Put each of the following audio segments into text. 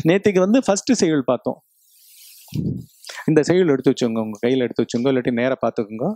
நேத்திக்கு வந்து ஃபர்ஸ்ட் செய்யுள் பார்த்தோம் இந்த செய்யுள் எடுத்து வச்சுங்க உங்க கையில எடுத்து வச்சுங்க இல்லாட்டி நேரா பார்த்துக்கோங்க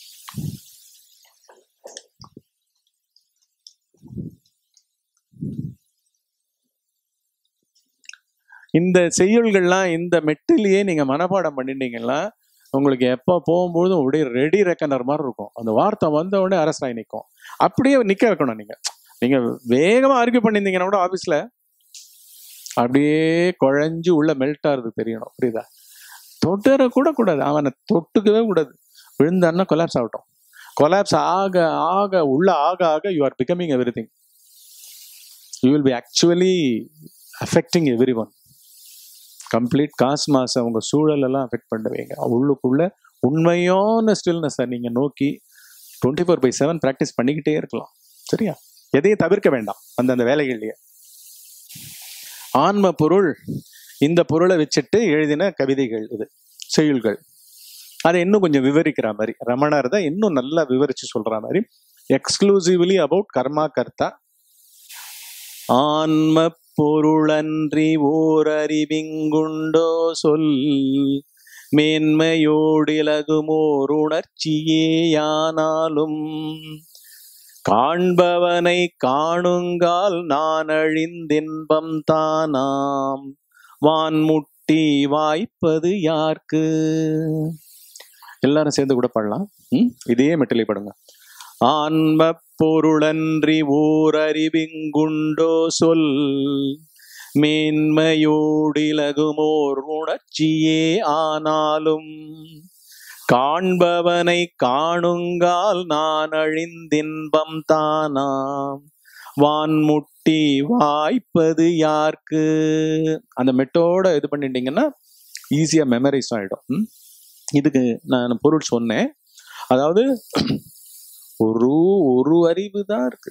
இந்த செய்யுள்கள்லாம் இந்த மெட்டிலேயே நீங்க மனப்பாடம் பண்ணிட்டீங்கன்னா உங்களுக்கு எப்போ போகும்போதும் அப்படியே ரெடி ரெக்கனர் மாதிரி இருக்கும் அந்த வார்த்தை வந்த உடனே அரசாய் நிற்கும் அப்படியே நிக்க வைக்கணும் நீங்க நீங்க வேகமா ஆர்கியூ பண்ணியிருந்தீங்கன்னா கூட ஆபீஸ்ல அப்படியே குழஞ்சு உள்ள மெல்ட் ஆகுது தெரியணும் புரியுதா தொட்டுற கூட கூடாது அவனை தொட்டுக்கவே கூடாது விழுந்தான்னா கொலாப்ஸ் ஆகட்டும் கொலாப்ஸ் ஆக ஆக உள்ள ஆக ஆக you are becoming every thing you will be actually affecting every one complete cosmos அவங்க சூழலெல்லாம் அஃபெக்ட் பண்ணுவீங்க உள்ளுக்குள்ள உண்மையான ஸ்டில்னஸை நீங்க நோக்கி twenty four by seven practice பண்ணிக்கிட்டே இருக்கலாம் சரியா எதையும் தவிர்க்க வேண்டாம் அந்தந்த வேலைகள்லயே ஆன்ம பொருள் இந்த பொருளை வச்சுட்டு எழுதின கவிதைகள் இது செய்யுள்கள் அதை இன்னும் கொஞ்சம் விவரிக்கிற மாதிரி ரமணர் தான் இன்னும் நல்லா விவரிச்சு சொல்ற மாதிரி எக்ஸ்க்ளூசிவ்லி அபவுட் கர்மா கர்த்தா ஆன்ம பொருளன்றி ஓர் அறிவிங்குண்டோ சொல் மேன்மையோடிலகுமோர் உணர்ச்சியேயானாலும் காண்பவனை காணுங்கால் நான் அழிந்தின்பம் தானாம் வான்முட்டி வாய்ப்பது யார்க்கு எல்லாரும் சேர்ந்து கூட பாடலாம் ம்? இதே மெட்டிலை படுங்க ஆன்ம பொருளன்றி ஓர் அறிவிங்குண்டோ சொல் மேன்மையோடிலகுமோர் உணர்ச்சியே ஆனாலும் காண்பவனை காணுங்கால் நான் அழிந்தின்பம் தானாம் வான்முட்டி வாய்ப்பது யார்க்கு அந்த மெட்டோட இது பண்ணிட்டீங்கன்னா ஈஸியா மெமரைஸ் ஆயிடும் ம்? இதுக்கு நான் பொருள் சொன்னேன் அதாவது ஒரு ஒரு அறிவு தான் இருக்கு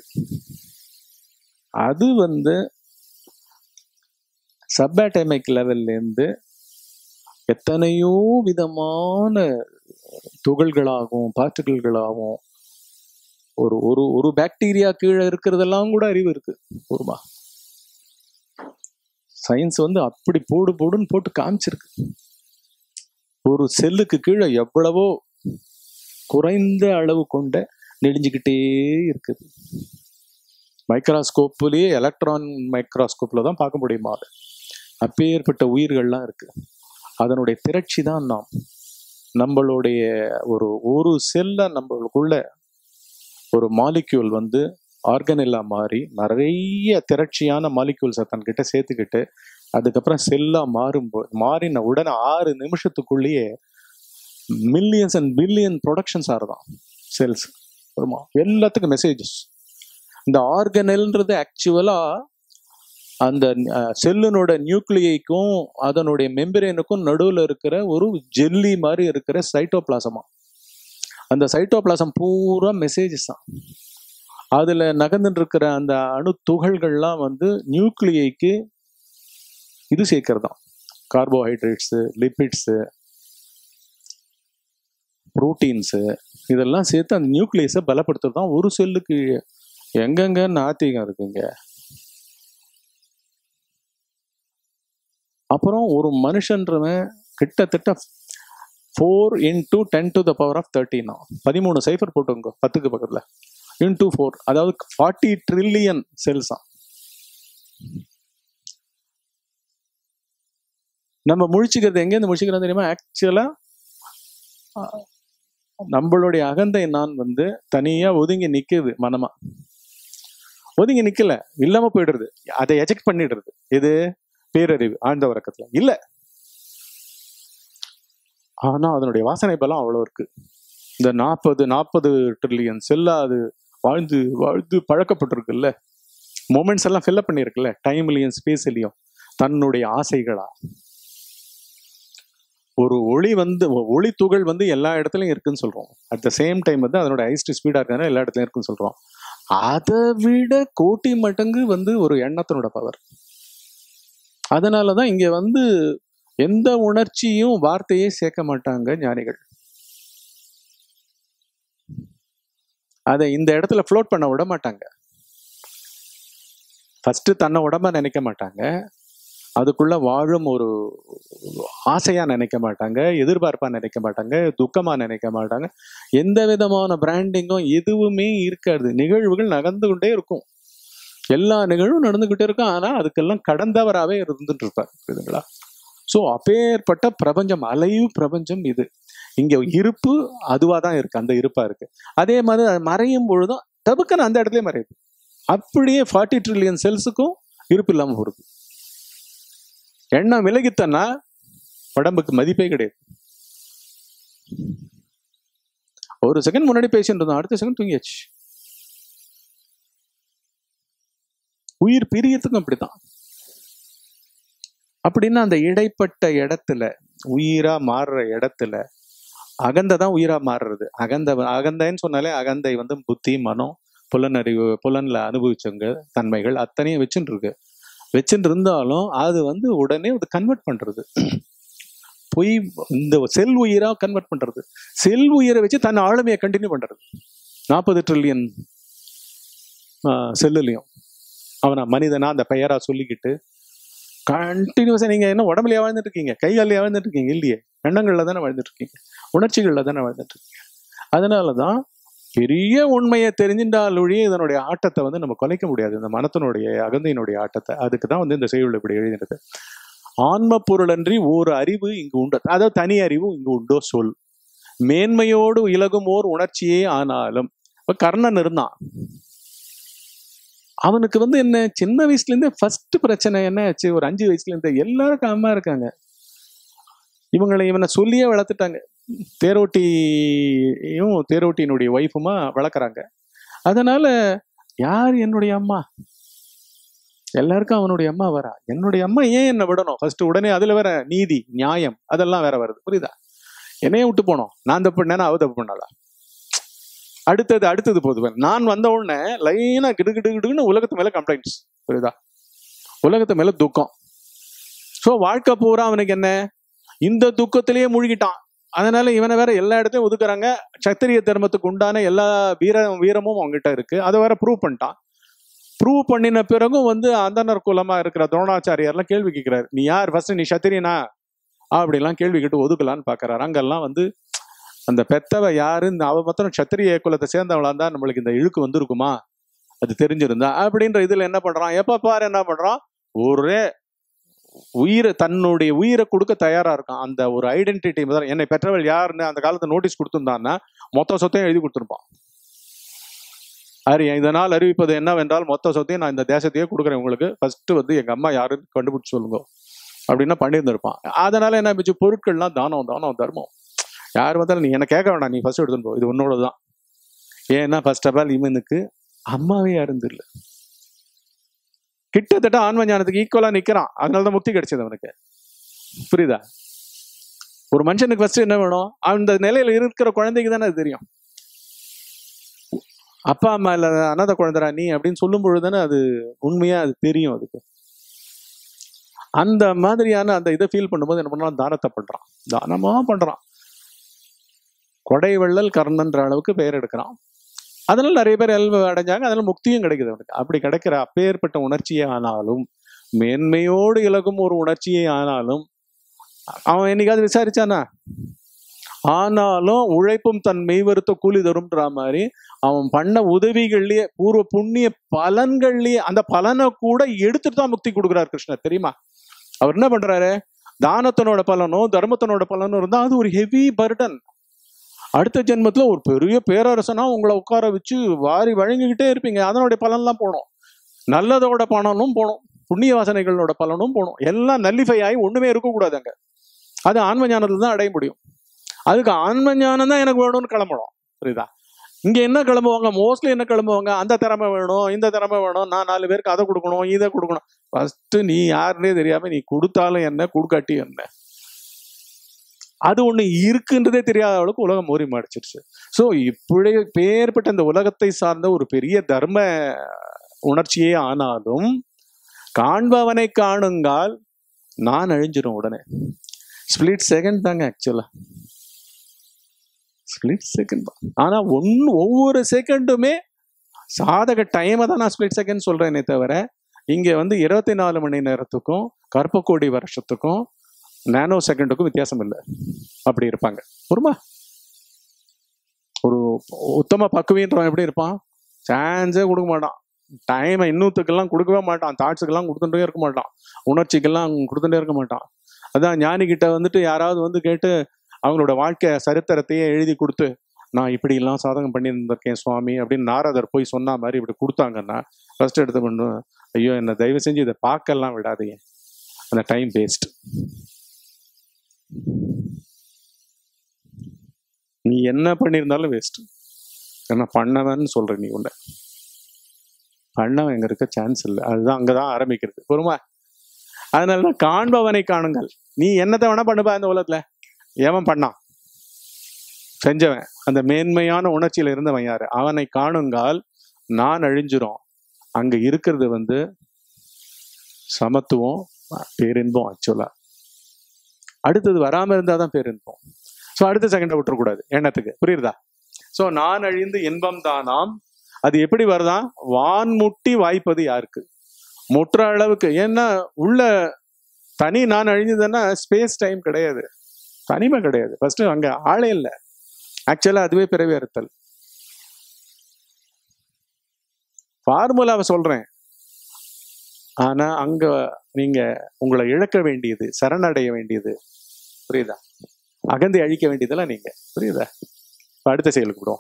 அது வந்து சப்பாட்டமிக் லெவல்ல இருந்து எத்தனையோ விதமான துகள்களாகவும் பார்ட்டிகிள்களாகவும் ஒரு ஒரு ஒரு பாக்டீரியா கீழே இருக்கிறதெல்லாம் கூட அறிவு இருக்கு ஒருமா சயின்ஸ் வந்து அப்படி போடு போடுன்னு போட்டு காமிச்சிருக்கு ஒரு செல்லுக்கு கீழே எவ்வளவோ குறைந்த அளவு கொண்ட நெடிஞ்சுக்கிட்டே இருக்குது மைக்ராஸ்கோப்லயே எலக்ட்ரான் மைக்ராஸ்கோப்ல தான் பார்க்க முடியுமா அது அப்பேற்பட்ட உயிர்கள்லாம் இருக்கு அதனுடைய திரட்சி தான் நாம் நம்மளுடைய ஒரு ஒரு செல்ல நம்மளுக்குள்ள ஒரு மாலிக்யூல் வந்து ஆர்கனெல்லா மாறி நிறைய திரட்சியான மாலிக்யூல்ஸை தன்கிட்ட சேர்த்துக்கிட்டு அதுக்கப்புறம் செல்லா மாறும்போது மாறின உடனே ஆறு நிமிஷத்துக்குள்ளேயே மில்லியன்ஸ் அண்ட் பில்லியன் ப்ரொடக்ஷன்ஸ் ஆறுதான் செல்ஸ் வருமா எல்லாத்துக்கும் மெசேஜஸ் இந்த ஆர்கனல்ன்றது ஆக்சுவலா அந்த செல்லினோட நியூக்ளியைக்கும் அதனுடைய மெம்பரேனுக்கும் நடுவில் இருக்கிற ஒரு ஜெல்லி மாதிரி இருக்கிற சைட்டோபிளாசமா அந்த சைட்டோபிளாசம் பூரா மெசேஜஸ் தான் அதுல நகர்ந்துட்டு இருக்கிற அந்த அணு துகள்கள்லாம் வந்து நியூக்ளியைக்கு இது சேர்க்கறதாம் கார்போஹைட்ரேட்ஸு லிபிட்ஸு புரோட்டீன்ஸு இதெல்லாம் சேர்த்து அந்த நியூக்ளியஸை பலப்படுத்துறது தான் ஒரு செல்லுக்கு எங்கெங்க நாத்திகம் இருக்குங்க அப்புறம் ஒரு மனுஷன்றவன் கிட்டத்தட்ட four into ten to the power of தேர்ட்டினா பதிமூணு சைஃபர் போட்டுங்க பத்துக்கு பக்கத்தில் இன்டூ ஃபோர் அதாவது ஃபார்ட்டி ட்ரில்லியன் செல்ஸ் தான் நம்ம முழிச்சுக்கிறது எங்கேருந்து முழிச்சுக்கிறோம் தெரியுமா ஆக்சுவலா நம்மளுடைய அகந்தை நான் வந்து தனியா ஒதுங்கி நிக்குது மனமா ஒதுங்கி நிக்கல இல்லாம போயிடுறது அதை எஜெக்ட் பண்ணிடுறது இது பேரறிவு ஆழ்ந்த உறக்கத்துல இல்ல ஆனா அதனுடைய வாசனை பலம் அவ்வளவு இருக்கு இந்த நாற்பது நாற்பது ட்ரில்லியன் செல்லா அது வாழ்ந்து வாழ்ந்து பழக்கப்பட்டிருக்குல்ல மொமெண்ட்ஸ் எல்லாம் ஃபில்அப் பண்ணியிருக்குல்ல டைம்லயும் ஸ்பேஸ்லயும் தன்னுடைய ஆசைகளா ஒரு ஒளி வந்து ஒளி துகள் வந்து எல்லா இடத்துலயும் இருக்குன்னு சொல்றோம் அட் த சேம் டைம் வந்து அதனோட ஐஸ்ட் ஸ்பீடா இருக்காங்க எல்லா இடத்துலயும் இருக்குன்னு சொல்றோம் அதை விட கோட்டி மடங்கு வந்து ஒரு எண்ணத்தினோட பவர் அதனாலதான் இங்க வந்து எந்த உணர்ச்சியும் வார்த்தையே சேர்க்க மாட்டாங்க ஞானிகள் அதை இந்த இடத்துல ஃப்ளோட் பண்ண விட மாட்டாங்க ஃபர்ஸ்ட் தன்னை உடம்ப நினைக்க மாட்டாங்க அதுக்குள்ள வாழும் ஒரு ஆசையா நினைக்க மாட்டாங்க எதிர்பார்ப்பா நினைக்க மாட்டாங்க துக்கமா நினைக்க மாட்டாங்க எந்த விதமான பிராண்டிங்கும் எதுவுமே இருக்காது நிகழ்வுகள் நகர்ந்து கொண்டே இருக்கும் எல்லா நிகழ்வும் நடந்துகிட்டே இருக்கும் ஆனா அதுக்கெல்லாம் கடந்தவராகவே இருந்துட்டு இருப்பார் புரியுதுங்களா ஸோ அப்பேற்பட்ட பிரபஞ்சம் அலைவு பிரபஞ்சம் இது இங்க இருப்பு அதுவா தான் இருக்கு அந்த இருப்பா இருக்கு அதே மாதிரி அது மறையும் பொழுதும் டபுக்குன்னு அந்த இடத்துல மறையுது அப்படியே ஃபார்ட்டி ட்ரில்லியன் செல்ஸுக்கும் இருப்பு இல்லாம போகுது எண்ணம் விலகித்தன்னா உடம்புக்கு மதிப்பே கிடையாது ஒரு செகண்ட் முன்னாடி பேசிட்டு இருந்தோம் அடுத்த செகண்ட் தூங்கியாச்சு உயிர் பிரியத்துக்கும் அப்படிதான் அப்படின்னா அந்த இடைப்பட்ட இடத்துல உயிரா மாறுற இடத்துல அகந்தை தான் உயிரா மாறுறது அகந்த அகந்தைன்னு சொன்னாலே அகந்தை வந்து புத்தி மனம் புலனறிவு புலன்ல அனுபவிச்சவங்க தன்மைகள் அத்தனையும் வச்சுட்டு இருக்கு வச்சுட்டு இருந்தாலும் அது வந்து உடனே அது கன்வெர்ட் பண்றது பொய் இந்த செல் உயிரா கன்வெர்ட் பண்றது செல் உயிரை வச்சு தன் ஆளுமையை கண்டினியூ பண்றது நாற்பது ட்ரில்லியன் செல்லுலையும் அவனை மனிதனா அந்த பெயரா சொல்லிக்கிட்டு கண்டினியூஸா நீங்க என்ன உடம்புலயே வாழ்ந்துட்டு இருக்கீங்க கைகாலையே வாழ்ந்துட்டு இருக்கீங்க இல்லையே எண்ணங்கள்ல தானே வாழ்ந்துட்டு இருக்கீங்க உணர்ச்சிகள்ல தானே வாழ்ந்துட்டு இருக்கீங்க அதனாலதான் பெரிய உண்மையை தெரிஞ்சின்றால் ஒழிய இதனுடைய ஆட்டத்தை வந்து நம்ம குலைக்க முடியாது இந்த மனத்தினுடைய அகந்தையினுடைய ஆட்டத்தை அதுக்கு தான் வந்து இந்த செய்யுள் இப்படி எழுதினது ஆன்ம பொருளன்றி ஒரு அறிவு இங்கு உண்டு அதாவது தனி அறிவு இங்கு உண்டோ சொல் மேன்மையோடு இலகும் ஓர் உணர்ச்சியே ஆனாலும் இப்ப கர்ணன் இருந்தான் அவனுக்கு வந்து என்ன சின்ன வயசுல இருந்தே ஃபர்ஸ்ட் பிரச்சனை என்ன ஆச்சு ஒரு அஞ்சு வயசுல இருந்தே எல்லாருக்கும் அம்மா இருக்காங்க இவங்களை இவனை சொல்லியே வளர்த்துட்டாங்க தேரோட்டியும் தேரோட்டியினுடைய ஒய்ஃபுமா வளர்க்குறாங்க அதனால யார் என்னுடைய அம்மா எல்லாருக்கும் அவனுடைய அம்மா வரா என்னுடைய அம்மா ஏன் என்ன விடணும் ஃபர்ஸ்ட் உடனே அதுல வேற நீதி நியாயம் அதெல்லாம் வேற வருது புரியுதா என்னையே விட்டு போனோம் நான் தப்பு பண்ணேன்னா அவ தப்பு பண்ணாளா அடுத்தது அடுத்தது போகுது நான் வந்த உடனே லைனா கிடு கிடு கிடுன்னு உலகத்து மேல கம்ப்ளைண்ட்ஸ் புரியுதா உலகத்து மேல துக்கம் ஸோ வாழ்க்கை பூரா அவனுக்கு என்ன இந்த துக்கத்திலேயே மூழ்கிட்டான் அதனால இவனை வேற எல்லா இடத்தையும் ஒதுக்குறாங்க சத்திரிய தர்மத்துக்கு உண்டான எல்லா வீர வீரமும் அவங்ககிட்ட இருக்கு அதை வேற ப்ரூவ் பண்ணிட்டான் ப்ரூவ் பண்ணின பிறகும் வந்து அந்தனர் குலமா இருக்கிற துரோணாச்சாரியார்லாம் கேள்வி கேட்கிறாரு நீ யார் ஃபர்ஸ்ட் நீ சத்திரியனா அப்படிலாம் கேள்வி கேட்டு ஒதுக்கலான்னு பாக்குறாரு அங்கெல்லாம் வந்து அந்த பெத்தவ யாருன்னு அவ மொத்தம் சத்திரிய குலத்தை சேர்ந்தவளா இருந்தா நம்மளுக்கு இந்த இழுக்கு வந்திருக்குமா அது தெரிஞ்சிருந்தா அப்படின்ற இதுல என்ன பண்றான் எப்ப பாரு என்ன பண்றான் ஒரே உயிரை தன்னுடைய உயிரை கொடுக்க தயாரா இருக்கான் அந்த ஒரு ஐடென்டிட்டி முதல்ல என்னை பெற்றவள் யாருன்னு அந்த காலத்துல நோட்டீஸ் கொடுத்திருந்தான்னா மொத்த சொத்தையும் எழுதி கொடுத்துருப்பான் அறி இதனால் அறிவிப்பது என்னவென்றால் மொத்த சொத்தையும் நான் இந்த தேசத்தையே கொடுக்குறேன் உங்களுக்கு ஃபர்ஸ்ட் வந்து எங்க அம்மா யாருன்னு கண்டுபிடிச்சு சொல்லுங்க அப்படின்னா பண்ணியிருந்திருப்பான் அதனால என்ன ஆச்சு பொருட்கள்லாம் தானம் தானம் தர்மம் யார் வந்தாலும் நீ என்ன கேட்க வேண்டாம் நீ ஃபர்ஸ்ட் எடுத்துன்னு போ இது உன்னோட தான் ஏன்னா ஃபர்ஸ்ட் ஆஃப் ஆல் இவனுக்கு அம்மாவே யாரும் இல்லை கிட்டத்தட்ட ஆன்ம ஞானத்துக்கு ஈக்குவலா நிக்கிறான் அதனாலதான் முக்தி கிடைச்சது அவனுக்கு புரியுதா ஒரு மனுஷனுக்கு ஃபர்ஸ்ட் என்ன வேணும் அந்த நிலையில இருக்கிற குழந்தைக்கு தானே அது தெரியும் அப்பா அம்மா இல்ல அனாத குழந்தைடா நீ அப்படின்னு சொல்லும் பொழுது தானே அது உண்மையா அது தெரியும் அதுக்கு அந்த மாதிரியான அந்த இதை ஃபீல் பண்ணும்போது என்ன பண்ணலாம் தானத்தை பண்றான் தானமா பண்றான் கொடை வெள்ளல் கர்ணன்ற அளவுக்கு பெயர் எடுக்கிறான் அதனால நிறைய பேர் எல்வ அடைஞ்சாங்க அதனால முக்தியும் கிடைக்குது அவனுக்கு அப்படி கிடைக்கிற அப்பேற்பட்ட உணர்ச்சியே ஆனாலும் மேன்மையோடு இலகும் ஒரு உணர்ச்சியே ஆனாலும் அவன் என்னைக்காவது விசாரிச்சானா ஆனாலும் உழைப்பும் தன் மெய்வருத்த கூலி தரும்ன்ற மாதிரி அவன் பண்ண உதவிகள்லயே பூர்வ புண்ணிய பலன்கள்லயே அந்த பலனை கூட எடுத்துட்டு தான் முக்தி கொடுக்குறாரு கிருஷ்ணர் தெரியுமா அவர் என்ன பண்றாரு தானத்தனோட பலனும் தர்மத்தனோட பலனும் இருந்தா அது ஒரு ஹெவி பர்டன் அடுத்த ஜென்மத்துல ஒரு பெரிய பேரரசனா உங்களை உட்கார வச்சு வாரி வழங்கிக்கிட்டே இருப்பீங்க அதனுடைய பலன்லாம் போகணும் நல்லதோட பலனும் போகணும் புண்ணிய வாசனைகளோட பலனும் போகணும் எல்லாம் நல்லிஃபை ஆகி ஒண்ணுமே இருக்கக்கூடாது அங்க அது ஆன்ம ஞானத்துல தான் அடைய முடியும் அதுக்கு ஆன்ம ஞானம் தான் எனக்கு வேணும்னு கிளம்பணும் புரியுதா இங்க என்ன கிளம்புவாங்க மோஸ்ட்லி என்ன கிளம்புவாங்க அந்த திறமை வேணும் இந்த திறமை வேணும் நான் நாலு பேருக்கு அதை கொடுக்கணும் இதை கொடுக்கணும் ஃபர்ஸ்ட் நீ யாருன்னே தெரியாம நீ கொடுத்தாலும் என்ன கொடுக்காட்டி என்ன அது ஒண்ணு இருக்குன்றதே தெரியாத அளவுக்கு உலகம் மோரி மாடிச்சிருச்சு ஸோ இப்படி பேர்பட்ட இந்த உலகத்தை சார்ந்த ஒரு பெரிய தர்ம உணர்ச்சியே ஆனாலும் காண்பவனை காணுங்கால் நான் அழிஞ்சிரும் உடனே ஸ்பிளிட் செகண்ட் தாங்க ஆக்சுவலா ஸ்பிளிட் செகண்ட் தான் ஆனா ஒன்னு ஒவ்வொரு செகண்டுமே சாதக டைமை தான் நான் ஸ்பிளிட் செகண்ட் சொல்றேனே தவிர இங்க வந்து இருபத்தி நாலு மணி நேரத்துக்கும் கற்பக்கோடி வருஷத்துக்கும் நானோ செகண்டுக்கும் வித்தியாசம் இல்லை அப்படி இருப்பாங்க பொறுமா ஒரு உத்தம பக்குவின்றவன் எப்படி இருப்பான் சான்ஸே கொடுக்க மாட்டான் டைமை இன்னுத்துக்கெல்லாம் கொடுக்கவே மாட்டான் தாட்ஸுக்கெல்லாம் கொடுத்துட்டே இருக்க மாட்டான் உணர்ச்சிக்கெல்லாம் கொடுத்துட்டே இருக்க மாட்டான் அதான் ஞானிகிட்ட வந்துட்டு யாராவது வந்து கேட்டு அவங்களோட வாழ்க்கை சரித்திரத்தையே எழுதி கொடுத்து நான் இப்படி எல்லாம் சாதகம் பண்ணி இருந்திருக்கேன் சுவாமி அப்படின்னு நாரதர் போய் சொன்ன மாதிரி இப்படி கொடுத்தாங்கன்னா ஃபர்ஸ்ட் எடுத்து பண்ணு ஐயோ என்ன தயவு செஞ்சு இதை பார்க்கலாம் விடாதீங்க அந்த டைம் வேஸ்ட் நீ என்ன பண்ணியிருந்தாலும் வேஸ்ட் ஏன்னா பண்ணவன்னு சொல்ற நீ உன்னை பண்ணவன் எங்க இருக்க சான்ஸ் இல்லை அதுதான் அங்கதான் ஆரம்பிக்கிறது பொறுமா அதனாலதான் காண்பவனை காணுங்கள் நீ என்னத்தை வேணா பண்ணுப்பா இந்த உலகத்துல எவன் பண்ணான் செஞ்சவன் அந்த மேன்மையான உணர்ச்சியில இருந்தவன் யாரு அவனை காணுங்கால் நான் அழிஞ்சிரும் அங்க இருக்கிறது வந்து சமத்துவம் பேரின்பம் ஆக்சுவலா அடுத்தது வராம இருந்தாதான் பேரின்பம் ஸோ அடுத்த செகண்டை விட்டுறக்கூடாது எண்ணத்துக்கு புரியுதா ஸோ நான் அழிந்து இன்பம் தானாம் அது எப்படி வருதா வான்முட்டி வாய்ப்பது யாருக்கு முற்ற அளவுக்கு ஏன்னா உள்ள தனி நான் அழிஞ்சதுன்னா ஸ்பேஸ் டைம் கிடையாது தனிமை கிடையாது ஃபர்ஸ்ட் அங்க ஆளே இல்லை ஆக்சுவலா அதுவே பிறவி அறுத்தல் ஃபார்முலாவை சொல்றேன் ஆனா அங்க நீங்க உங்களை இழக்க வேண்டியது சரணடைய வேண்டியது புரியுதா அகந்தை அழிக்க வேண்டியதெல்லாம் நீங்க புரியுதா இப்ப அடுத்த செயலுக்கு விடுவோம்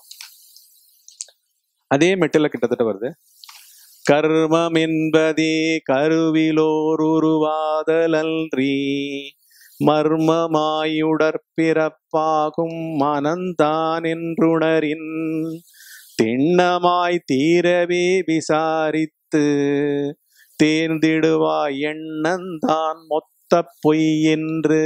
அதே மெட்டில கிட்டத்தட்ட வருது கர்மம் என்பதே கருவிலோர் உருவாதலன்றி மர்மமாயுடற்பிறப்பாகும் மனந்தான் என்றுணரின் திண்ணமாய் தீரவே விசாரித்து தேர்ந்திடுவாய் எண்ணந்தான் மொத்த பொய் என்று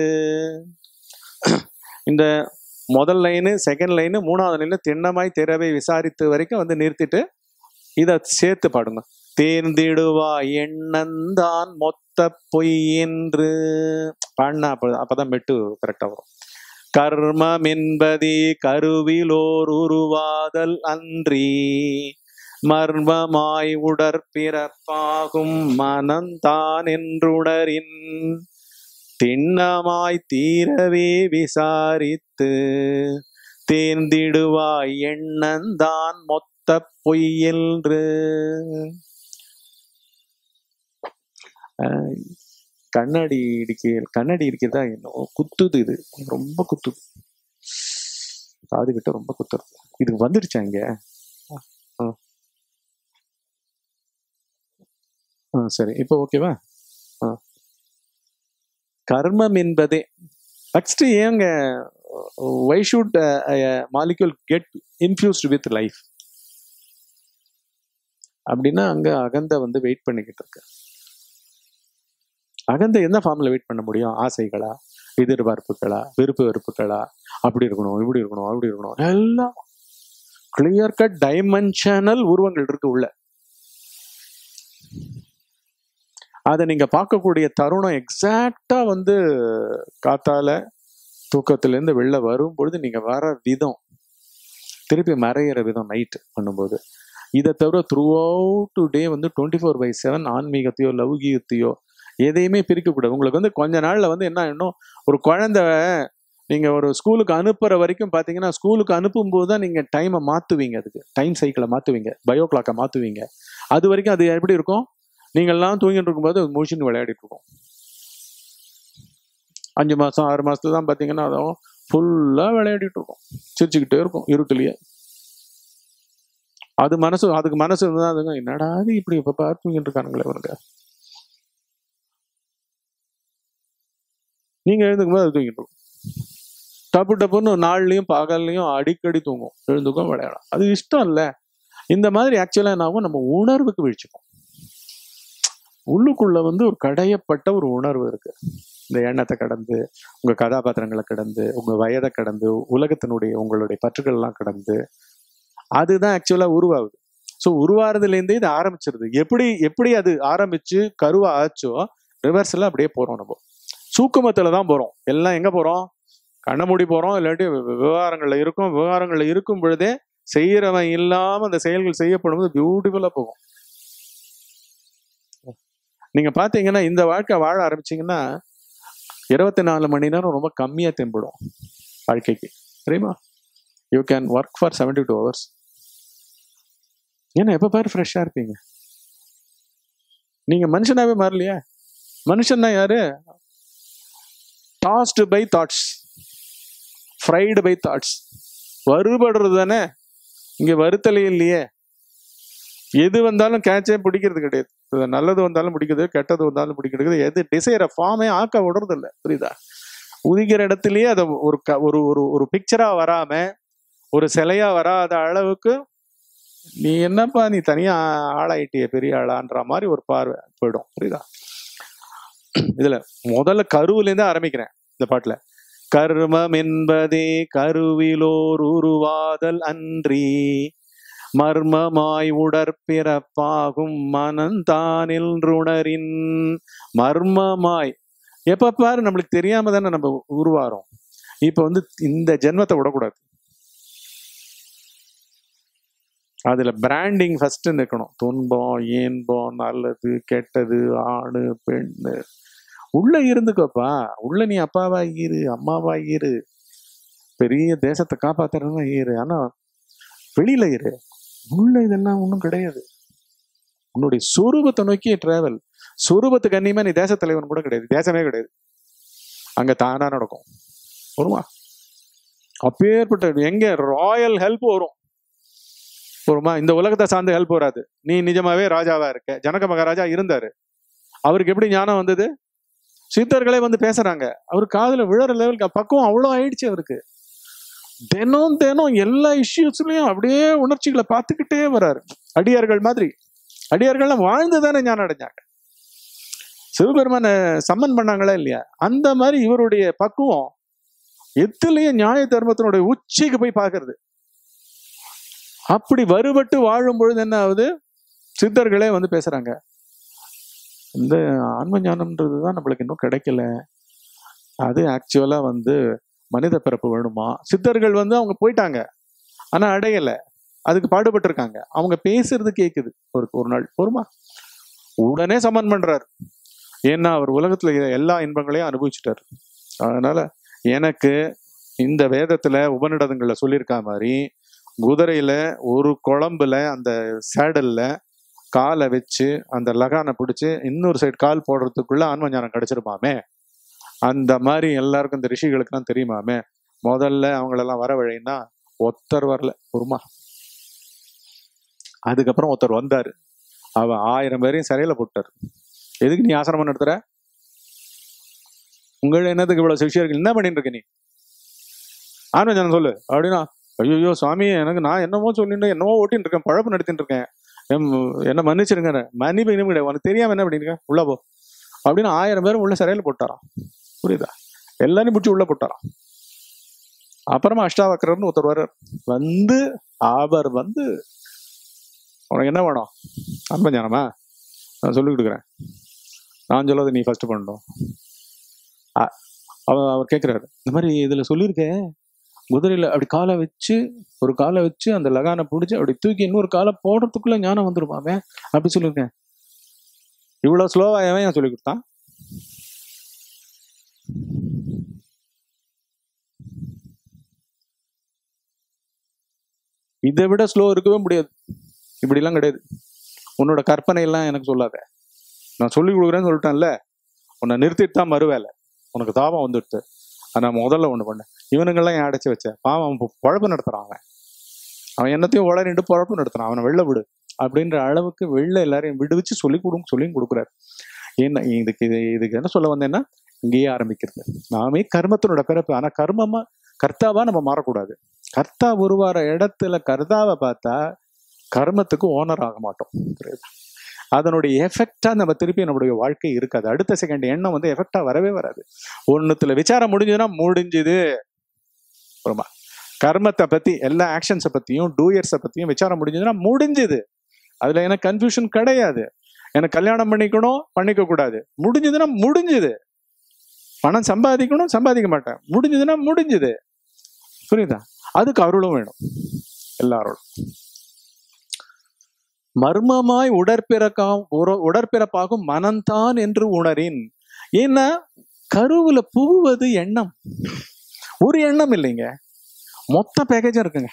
இந்த முதல் லைனு செகண்ட் லைனு மூணாவது லைனு திண்ணமாய் திறவை விசாரித்து வரைக்கும் வந்து நிறுத்திட்டு இதை சேர்த்து பாடுங்க தேர்ந்திடுவா எண்ணந்தான் மொத்த பொய் என்று பாடினா அப்ப அப்பதான் மெட்டு கரெக்டா வரும் கர்மம் என்பதே கருவிலோர் உருவாதல் அன்றி மர்மமாய் உடற்பிறப்பாகும் மனந்தான் என்றுணரின் திண்ணமாய் தீரவே விசாரித்து தேர்ந்திடுவாய் எண்ணந்தான் மொத்த பொய் என்று ஆஹ் கண்ணாடி இடிக்க கண்ணாடி இருக்கிறதா இன்னும் குத்துது இது ரொம்ப குத்துது காது கிட்ட ரொம்ப குத்துறது இது வந்துடுச்சா இங்க ஆ. ஆ சரி இப்போ ஓகேவா ஆ கர்மம் என்பதே நெக்ஸ்ட் ஏங்க why should molecule get infused with life அப்படின்னா அங்க அகந்த வந்து வெயிட் பண்ணிக்கிட்டு இருக்கு அகந்த என்ன ஃபார்ம்ல வெயிட் பண்ண முடியும் ஆசைகளா எதிர்பார்ப்புகளா விருப்பு வெறுப்புகளா அப்படி இருக்கணும் இப்படி இருக்கணும் அப்படி இருக்கணும் எல்லாம் கிளியர் கட் டைமென்ஷனல் உருவங்கள் இருக்கு உள்ள அதை நீங்க பார்க்கக்கூடிய தருணம் எக்ஸாக்டா வந்து காத்தால தூக்கத்துல இருந்து வெளில வரும் பொழுது நீங்க வர விதம் திருப்பி மறையிற விதம் நைட் பண்ணும்போது இதை தவிர த்ரூ அவுட் டே வந்து டுவெண்ட்டி ஃபோர் பை செவன் ஆன்மீகத்தையோ லௌகீகத்தையோ எதையுமே பிரிக்கக்கூடாது உங்களுக்கு வந்து கொஞ்ச நாள்ல வந்து என்ன இன்னும் ஒரு குழந்தை நீங்க ஒரு ஸ்கூலுக்கு அனுப்புற வரைக்கும் பாத்தீங்கன்னா ஸ்கூலுக்கு அனுப்பும் போது தான் நீங்க டைமை மாத்துவீங்க அதுக்கு டைம் சைக்கிளை மாத்துவீங்க பயோ கிளாக்கை மாத்துவீங்க அது வரைக்கும் அது எப்படி இருக்கும் நீங்கள்லாம் தூங்கிட்டு இருக்கும்போது அது முழிச்சுன்னு விளையாடிட்டு இருக்கும் அஞ்சு மாசம் ஆறு மாசத்துல தான் பாத்தீங்கன்னா அதுவும் ஃபுல்லா விளையாடிட்டு இருக்கும் சிரிச்சுக்கிட்டே இருக்கும் இருட்டுலயே அது மனசு அதுக்கு மனசு இருந்தா அதுங்க என்னடா இது இப்படி இப்ப பார்த்து தூங்கிட்டு இருக்கானுங்களே இவனுங்க நீங்க எழுந்துக்கும் போது அது தூங்கிட்டு இருக்கும் டப்பு டப்புன்னு நாள்லயும் பகல்லையும் அடிக்கடி தூங்கும் எழுந்துக்கும் விளையாடும் அது இஷ்டம் இல்ல இந்த மாதிரி ஆக்சுவலா என்னாகும் நம்ம உணர்வுக்கு வீழ்ச்சிக்கும் உள்ளுக்குள்ள வந்து ஒரு கடையப்பட்ட ஒரு உணர்வு இருக்கு இந்த எண்ணத்தை கடந்து உங்க கதாபாத்திரங்களை கடந்து உங்க வயதை கடந்து உலகத்தினுடைய உங்களுடைய பற்றுகள் எல்லாம் கடந்து அதுதான் ஆக்சுவலா உருவாகுது ஸோ உருவாறதுல இருந்தே இது ஆரம்பிச்சிருது எப்படி எப்படி அது ஆரம்பிச்சு கருவா ஆச்சோ ரிவர்ஸ்ல அப்படியே போறோம் நம்ம சூக்குமத்துல தான் போறோம் எல்லாம் எங்க போறோம் கண்ண மூடி போறோம் இல்லாட்டி வி- விவகாரங்கள்ல இருக்கும் விவகாரங்கள்ல இருக்கும் பொழுதே செய்யறவன் இல்லாம அந்த செயல்கள் செய்யப்படும் போது பியூட்டிஃபுல்லா போகும் நீங்க பாத்தீங்கன்னா இந்த வாழ்க்கை வாழ ஆரம்பிச்சீங்கன்னா இருபத்தி நாலு மணி நேரம் ரொம்ப கம்மியா தென்படும் வாழ்க்கைக்கு தெரியுமா you can work for seventy two hours ஏன்னா எப்ப பாரு ஃப்ரெஷ்ஷா இருப்பீங்க நீங்க மனுஷனாவே மாறலையா மனுஷன்னா யாரு tossed by thoughts fried by thoughts வறுபடுறது தானே இங்க வருத்தலே இல்லையே எது வந்தாலும் கேட்சே பிடிக்கிறது கிடையாது இது நல்லது வந்தாலும் பிடிக்குது கெட்டது வந்தாலும் பிடிக்கிறது எது டிசைரை ஃபார்மே ஆக்க விடுறது இல்லை புரியுதா உதிக்கிற இடத்துலயே அதை ஒரு க- ஒரு ஒரு ஒரு பிக்சரா வராம ஒரு சிலையா வராத அளவுக்கு நீ என்னப்பா நீ தனியா ஆளாயிட்டிய பெரிய ஆளான்ற மாதிரி ஒரு பார்வை போயிடும் புரியுதா இதுல முதல்ல கருவுல இருந்து ஆரம்பிக்கிறேன் இந்த பாட்டுல கர்மம் என்பதே கருவிலோர் உருவாதல் அன்றி மர்மமாய் உடற்பிறப்பாகும் மனந்தானில் ருணரின் மர்மமாய் எப்ப பாரு நம்மளுக்கு தெரியாம தானே நம்ம உருவாரோம் இப்ப வந்து இந்த ஜென்மத்தை விடக்கூடாது அதுல பிராண்டிங் ஃபர்ஸ்ட் இருக்கணும் துன்பம் ஏன்பம் நல்லது கெட்டது ஆணு பெண்ணு உள்ள இருந்துக்கோப்பா உள்ள நீ அப்பாவா இரு அம்மாவா இரு பெரிய தேசத்தை காப்பாத்துறதா இரு ஆனா வெளியில இரு உள்ள இதெல்லாம் ஒண்ணும் கிடையாது உன்னுடைய சொரூபத்தை நோக்கிய டிராவல் சொரூபத்துக்கு அந்நியமா நீ தேச தலைவன் கூட கிடையாது தேசமே கிடையாது அங்க தானா நடக்கும் வருமா அப்பேற்பட்ட எங்க ராயல் ஹெல்ப் வரும் வருமா இந்த உலகத்தை சார்ந்த ஹெல்ப் வராது நீ நிஜமாவே ராஜாவா இருக்க ஜனக மகாராஜா இருந்தாரு அவருக்கு எப்படி ஞானம் வந்தது சித்தர்களே வந்து பேசுறாங்க அவர் காதுல விழற லெவலுக்கு பக்குவம் அவ்வளோ ஆயிடுச்சு அவருக்கு தினம் தினம் எல்லா இஷ்யூஸ்லயும் அப்படியே உணர்ச்சிகளை பார்த்துக்கிட்டே வராரு அடியார்கள் மாதிரி அடியார்கள்லாம் வாழ்ந்து தானே ஞானம் அடைஞ்சாங்க சிவபெருமான சம்மன் பண்ணாங்களா இல்லையா அந்த மாதிரி இவருடைய பக்குவம் எத்துலயும் நியாய தர்மத்தினுடைய உச்சிக்கு போய் பார்க்கிறது அப்படி வருபட்டு வாழும் பொழுது என்ன ஆகுது சித்தர்களே வந்து பேசுறாங்க இந்த ஆன்ம ஞானம்ன்றது தான் நம்மளுக்கு இன்னும் கிடைக்கல அது ஆக்சுவலா வந்து மனித பிறப்பு வேணுமா சித்தர்கள் வந்து அவங்க போயிட்டாங்க ஆனா அடையல அதுக்கு பாடுபட்டு இருக்காங்க அவங்க பேசுறது கேக்குது ஒரு ஒரு நாள் பொறுமா உடனே சமன் பண்றாரு ஏன்னா அவர் உலகத்துல இருக்கிற எல்லா இன்பங்களையும் அனுபவிச்சுட்டாரு அதனால எனக்கு இந்த வேதத்துல உபநிடதங்கள்ல சொல்லியிருக்கா மாதிரி குதிரையில ஒரு குழம்புல அந்த சேடல்ல காலை வச்சு அந்த லகானை பிடிச்சு இன்னொரு சைடு கால் போடுறதுக்குள்ள ஆன்ம ஞானம் கிடைச்சிருமாமே அந்த மாதிரி எல்லாருக்கும் இந்த ரிஷிகளுக்குலாம் தெரியுமாமே முதல்ல அவங்களெல்லாம் வர வழின்னா ஒருத்தர் வரல பொறுமா அதுக்கப்புறம் ஒருத்தர் வந்தாரு அவன் ஆயிரம் பேரையும் சிறையில போட்டார் எதுக்கு நீ ஆசிரமம் நடத்துற உங்கள் என்னதுக்கு இவ்வளவு சிஷியர்கள் என்ன பண்ணிட்டு இருக்க நீ ஆன்ம ஞானம் சொல்லு அப்படின்னா ஐயோ சுவாமி எனக்கு நான் என்னமோ சொல்லிட்டு என்னமோ ஓட்டின்னு இருக்கேன் பழப்பு நடத்திட்டு இருக்கேன் எம்- என்ன மன்னிச்சிருங்க மன்னிப்பு இனிமே கிடையாது உனக்கு தெரியாம என்ன பண்ணிருக்க உள்ள போ அப்படின்னு ஆயிரம் பேரும் உள்ள சிறையில போட்டாராம் புரியுதா எல்லாரையும் பிடிச்சி உள்ள போட்டாராம் அப்புறமா அஷ்டாவக்கரர்னு ஒருத்தர் வர்றார் வந்து அவர் வந்து உனக்கு என்ன வேணும் அன்ப ஞானமா நான் சொல்லி கொடுக்குறேன் நான் சொல்லாத நீ ஃபர்ஸ்ட் பண்ணணும் அ- அவர் அவர் கேட்குறாரு இந்த மாதிரி இதுல சொல்லியிருக்கேன் குதிரையில அப்படி காலை வச்சு ஒரு காலை வச்சு அந்த லகானை பிடிச்சி அப்படி தூக்கி இன்னொரு காலை போடுறதுக்குள்ள ஞானம் வந்துருமாமே அப்படி சொல்லியிருக்கேன் இவ்வளவு ஸ்லோவா எவன் ஏன் சொல்லி கொடுத்தான் இதை விட ஸ்லோ இருக்கவே முடியாது இப்படிலாம் கிடையாது உன்னோட கற்பனை எல்லாம் எனக்கு சொல்லாத நான் சொல்லி கொடுக்குறேன்னு சொல்லிட்டேன்ல உன்னை நிறுத்திட்டு தான் மறுவேலை உனக்கு தாபம் வந்துடுது ஆனா முதல்ல ஒண்ணு பண்ண இவனுங்கெல்லாம் ஏன் அடைச்சு வச்ச பாவம் அவன் பொ- பொழப்பு நடத்துறான் அவன் அவன் என்னத்தையும் உளறிட்டு பொழப்பு நடத்துறான் அவனை வெளில விடு அப்படின்ற அளவுக்கு வெளில எல்லாரையும் விடுவிச்சு சொல்லி கொடுங்க சொல்லியும் கொடுக்குறாரு என்ன இதுக்கு இது இதுக்கு என்ன சொல்ல வந்தேன்னா இங்கேயே ஆரம்பிக்கிறது நாமே கர்மத்தினோட பிறப்பு ஆனா கர்மமா கர்த்தாவா நம்ம மாறக்கூடாது கர்த்தா உருவார இடத்துல கர்த்தாவை பார்த்தா கர்மத்துக்கு ஓனர் ஆக மாட்டோம் புரியுதா அதனுடைய எஃபெக்டா நம்ம திருப்பி நம்மளுடைய வாழ்க்கை இருக்காது அடுத்த செகண்ட் எண்ணம் வந்து எஃபெக்டா வரவே வராது ஒண்ணுத்துல விசாரம் முடிஞ்சதுன்னா முடிஞ்சுது அப்புறமா கர்மத்தை பத்தி எல்லா ஆக்ஷன்ஸை பத்தியும் டூயர்ஸை பத்தியும் விசாரம் முடிஞ்சதுன்னா முடிஞ்சுது அதுல எனக்கு கன்ஃபியூஷன் கிடையாது எனக்கு கல்யாணம் பண்ணிக்கணும் பண்ணிக்க கூடாது முடிஞ்சதுன்னா முடிஞ்சுது பணம் சம்பாதிக்கணும் சம்பாதிக்க மாட்டேன் முடிஞ்சதுன்னா முடிஞ்சுது புரியுதா அதுக்கு அருளும் வேணும் எல்லாரோடும் மர்மமாய் உடற்பிறக்காம் உற- உடற்பிறப்பாகும் மனம்தான் என்று உணரின் ஏன்னா கருவுல புகுவது எண்ணம் ஒரு எண்ணம் இல்லைங்க மொத்த பேக்கேஜும் இருக்குங்க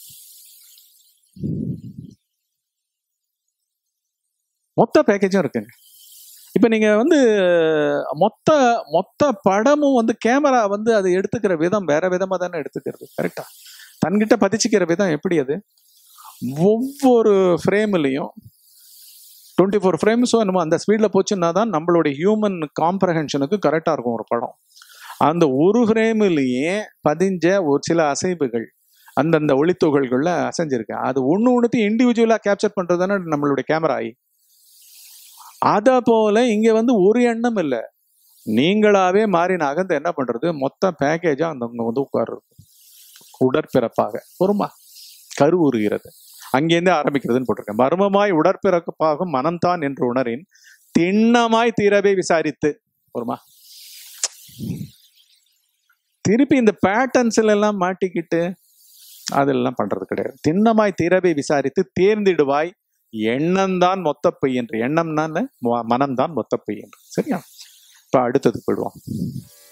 மொத்த பேக்கேஜும் இருக்குங்க இப்ப நீங்க வந்து மொத்த மொத்த படமும் வந்து கேமரா வந்து அது எடுத்துக்கிற விதம் வேற விதமா தானே எடுத்துக்கிறது கரெக்டா தன்கிட்ட பதிச்சுக்கிற விதம் எப்படி அது ஒவ்வொரு ஃப்ரேம்லையும் டுவெண்ட்டி ஃபோர் ஃப்ரேம்ஸோ என்னமோ அந்த ஸ்பீடில் போச்சுன்னா தான் நம்மளுடைய ஹியூமன் காம்ப்ரஹென்ஷனுக்கு கரெக்டாக இருக்கும் ஒரு படம் அந்த ஒரு ஃப்ரேம்லேயே பதிஞ்ச ஒரு சில அசைவுகள் அந்தந்த ஒளித்துகள்களில் அசைஞ்சிருக்கு அது ஒன்று ஒன்றுத்தையும் இண்டிவிஜுவலாக கேப்சர் பண்ணுறது தானே நம்மளுடைய கேமரா ஐ அதை போல இங்கே வந்து ஒரு எண்ணம் இல்லை நீங்களாவே மாறி நகர்ந்து என்ன பண்ணுறது மொத்த பேக்கேஜாக அந்த அங்கே வந்து உட்காருறது உடற்பிறப்பாக பொறுமா கருவுறுகிறது அங்கேருந்து ஆரம்பிக்கிறதுன்னு போட்டிருக்கேன் மர்மமாய் உடற்பிறப்பாகும் மனம்தான் என்று உணரின் திண்ணமாய் தீரவே விசாரித்து பொறுமா திருப்பி இந்த பேட்டர்ன்ஸ்ல எல்லாம் மாட்டிக்கிட்டு அதெல்லாம் பண்றது கிடையாது திண்ணமாய் தீரவே விசாரித்து தேர்ந்திடுவாய் எண்ணம்தான் மொத்தப்பை என்று எண்ணம்னா மனம்தான் மொத்தப்பை என்று சரியா இப்ப அடுத்தது போயிடுவோம்